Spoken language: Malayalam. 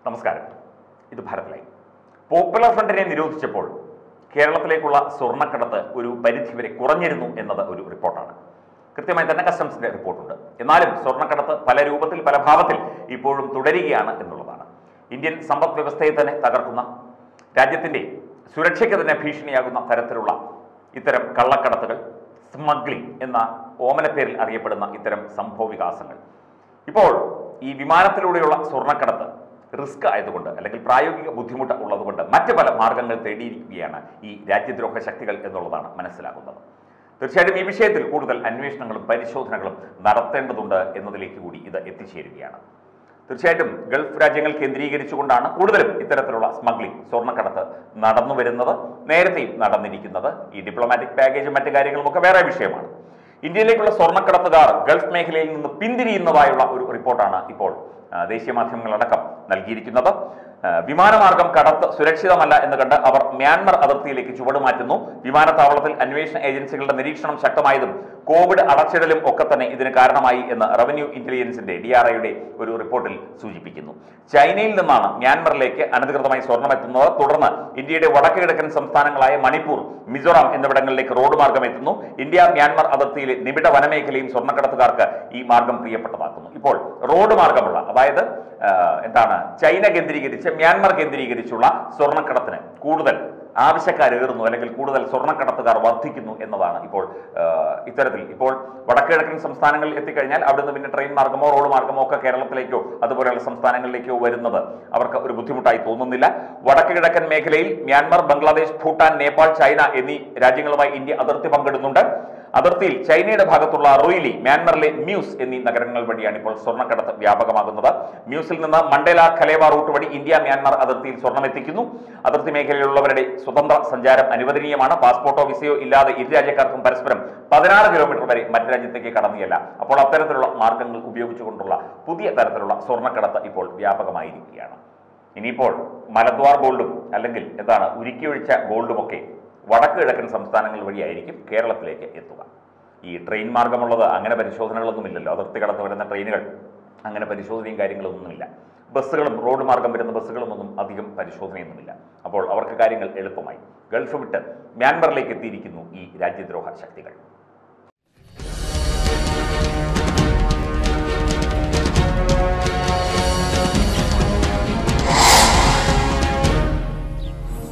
നമസ്കാരം ഇത് ഭാരത് ലൈവ് പോപ്പുലർ ഫ്രണ്ടിനെ നിരോധിച്ചപ്പോൾ കേരളത്തിലേക്കുള്ള സ്വർണ്ണക്കടത്ത് ഒരു പരിധിവരെ കുറഞ്ഞിരുന്നു എന്നത് ഒരു റിപ്പോർട്ടാണ് കൃത്യമായി തന്നെ കസ്റ്റംസിന്റെ റിപ്പോർട്ടുണ്ട് എന്നാലും സ്വർണ്ണക്കടത്ത് പല രൂപത്തിൽ പല ഭാവത്തിൽ ഇപ്പോഴും തുടരുകയാണ് എന്നുള്ളതാണ് ഇന്ത്യൻ സമ്പദ് വ്യവസ്ഥയെ തന്നെ തകർക്കുന്ന രാജ്യത്തിന്റെ സുരക്ഷയ്ക്ക് തന്നെ ഭീഷണിയാകുന്ന തരത്തിലുള്ള ഇത്തരം കള്ളക്കടത്തുകൾ സ്മഗ്ലിംഗ് എന്ന ഓമനപ്പേരിൽ അറിയപ്പെടുന്ന ഇത്തരം സംഭവ വികാസങ്ങൾ ഇപ്പോൾ ഈ വിമാനത്തിലൂടെയുള്ള സ്വർണ്ണക്കടത്ത് റിസ്ക് ആയതുകൊണ്ട് അല്ലെങ്കിൽ പ്രായോഗിക ബുദ്ധിമുട്ട് ഉള്ളതുകൊണ്ട് മറ്റ് പല മാർഗങ്ങൾ തേടിയിരിക്കുകയാണ് ഈ രാജ്യദ്രോഹ ശക്തികൾ എന്നുള്ളതാണ് മനസ്സിലാകുന്നത് തീർച്ചയായിട്ടും ഈ വിഷയത്തിൽ കൂടുതൽ അന്വേഷണങ്ങളും പരിശോധനകളും നടത്തേണ്ടതുണ്ട് എന്നതിലേക്ക് കൂടി ഇത് എത്തിച്ചേരുകയാണ് തീർച്ചയായിട്ടും ഗൾഫ് രാജ്യങ്ങൾ കേന്ദ്രീകരിച്ചുകൊണ്ടാണ് കൂടുതലും ഇത്തരത്തിലുള്ള സ്മഗ്ലിംഗ് സ്വർണ്ണക്കടത്ത് നടന്നു വരുന്നത് നേരത്തെയും നടന്നിരിക്കുന്നത് ഈ ഡിപ്ലോമാറ്റിക് പാക്കേജും മറ്റു കാര്യങ്ങളും ഒക്കെ വേറെ വിഷയമാണ് ഇന്ത്യയിലേക്കുള്ള സ്വർണ്ണക്കടത്തുകാർ ഗൾഫ് മേഖലയിൽ നിന്ന് പിന്തിരിയുന്നതായുള്ള ഒരു റിപ്പോർട്ടാണ് ഇപ്പോൾ ആ, ദേശീയ മാധ്യമങ്ങളടക്കം നൽകിയിരിക്കുന്നത് ആ, വിമാനമാർഗം കടത്ത് സുരക്ഷിതമല്ല എന്ന് കണ്ട് അവർ മ്യാൻമർ അതിർത്തിയിലേക്ക് ചുവടുമാറ്റുന്നു വിമാനത്താവളത്തിൽ അന്വേഷണ ഏജൻസികളുടെ നിരീക്ഷണം ശക്തമായതും കോവിഡ് അടച്ചിടലും ഒക്കെ തന്നെ ഇതിന് കാരണമായി എന്ന് റവന്യൂ ഇന്റലിജൻസിന്റെ ഡി ആർ ഐയുടെ ഒരു റിപ്പോർട്ടിൽ സൂചിപ്പിക്കുന്നു ചൈനയിൽ നിന്നാണ് മ്യാൻമറിലേക്ക് അനധികൃതമായി സ്വർണം എത്തുന്നത് തുടർന്ന് ഇന്ത്യയുടെ വടക്ക് കിഴക്കൻ സംസ്ഥാനങ്ങളായ മണിപ്പൂർ മിസോറാം എന്നിവിടങ്ങളിലേക്ക് റോഡ് മാർഗം എത്തുന്നു ഇന്ത്യ മ്യാൻമർ അതിർത്തിയിലെ നിബിഡ വനമേഖലയും സ്വർണ്ണക്കടത്തുകാർക്ക് ഈ മാർഗം പ്രിയപ്പെട്ടതാക്കുന്നു ഇപ്പോൾ റോഡ് മാർഗമുള്ള അതായത് ആ, എന്താണ് ചൈന കേന്ദ്രീകരിച്ച് മ്യാൻമർ കേന്ദ്രീകരിച്ചുള്ള സ്വർണ്ണക്കടത്തിന് കൂടുതൽ ആവശ്യക്കാരേറുന്നു അല്ലെങ്കിൽ കൂടുതൽ സ്വർണ്ണക്കടത്തുകാർ വർദ്ധിക്കുന്നു എന്നതാണ് ഇപ്പോൾ ആ, ഇത്തരത്തിൽ ഇപ്പോൾ വടക്കിഴക്കൻ സംസ്ഥാനങ്ങളിൽ എത്തിക്കഴിഞ്ഞാൽ അവിടുന്ന് പിന്നെ ട്രെയിൻ മാർഗമോ റോഡ് മാർഗമോ ഒക്കെ കേരളത്തിലേക്കോ അതുപോലെയുള്ള സംസ്ഥാനങ്ങളിലേക്കോ വരുന്നത് അവർക്ക് ഒരു ബുദ്ധിമുട്ടായി തോന്നുന്നില്ല വടക്ക് കിഴക്കൻ മേഖലയിൽ മ്യാൻമർ ബംഗ്ലാദേശ് ഭൂട്ടാൻ നേപ്പാൾ ചൈന എന്നീ രാജ്യങ്ങളുമായി ഇന്ത്യ അതിർത്തി പങ്കിടുന്നുണ്ട് അതിർത്തിയിൽ ചൈനയുടെ ഭാഗത്തുള്ള റൊയിലി മ്യാൻമറിലെ മ്യൂസ് എന്നീ നഗരങ്ങൾ വഴിയാണ് ഇപ്പോൾ സ്വർണ്ണക്കടത്ത് വ്യാപകമാകുന്നത് മ്യൂസിൽ നിന്ന് മണ്ടേല ഖലേവ റൂട്ട് വഴി ഇന്ത്യ മ്യാൻമർ അതിർത്തിയിൽ സ്വർണം എത്തിക്കുന്നു അതിർത്തി മേഖലയിലുള്ളവരുടെ സ്വതന്ത്ര സഞ്ചാരം അനുവദനീയമാണ് പാസ്പോർട്ടോ വിസയോ ഇല്ലാതെ ഇരു രാജ്യക്കാർക്കും പരസ്പരം പതിനാറ് കിലോമീറ്റർ വരെ മറ്റു രാജ്യത്തേക്ക് കടന്നുകയല്ല അപ്പോൾ അത്തരത്തിലുള്ള മാർഗങ്ങൾ ഉപയോഗിച്ചുകൊണ്ടുള്ള പുതിയ തരത്തിലുള്ള സ്വർണ്ണക്കടത്ത് ഇപ്പോൾ വ്യാപകമായിരിക്കുകയാണ് ഇനിയിപ്പോൾ മലദ്വാർ ഗോൾഡും അല്ലെങ്കിൽ എന്താണ് ഉരുക്കിയൊഴിച്ച ഗോൾഡുമൊക്കെ വടക്ക് കിഴക്കൻ സംസ്ഥാനങ്ങൾ വഴിയായിരിക്കും കേരളത്തിലേക്ക് എത്തുക ഈ ട്രെയിൻ മാർഗമുള്ളത് അങ്ങനെ പരിശോധനകളൊന്നുമില്ലല്ലോ അതിർത്തി കടന്ന് വരുന്ന ട്രെയിനുകൾ അങ്ങനെ പരിശോധനയും കാര്യങ്ങളൊന്നുമില്ല ബസ്സുകളും റോഡ് മാർഗം വരുന്ന ബസ്സുകളുമൊന്നും അധികം പരിശോധനയൊന്നുമില്ല അപ്പോൾ അവർക്ക് കാര്യങ്ങൾ എളുപ്പമായി ഗൾഫ് വിട്ട് മ്യാൻമറിലേക്ക് എത്തിയിരിക്കുന്നു ഈ രാജ്യദ്രോഹ ശക്തികൾ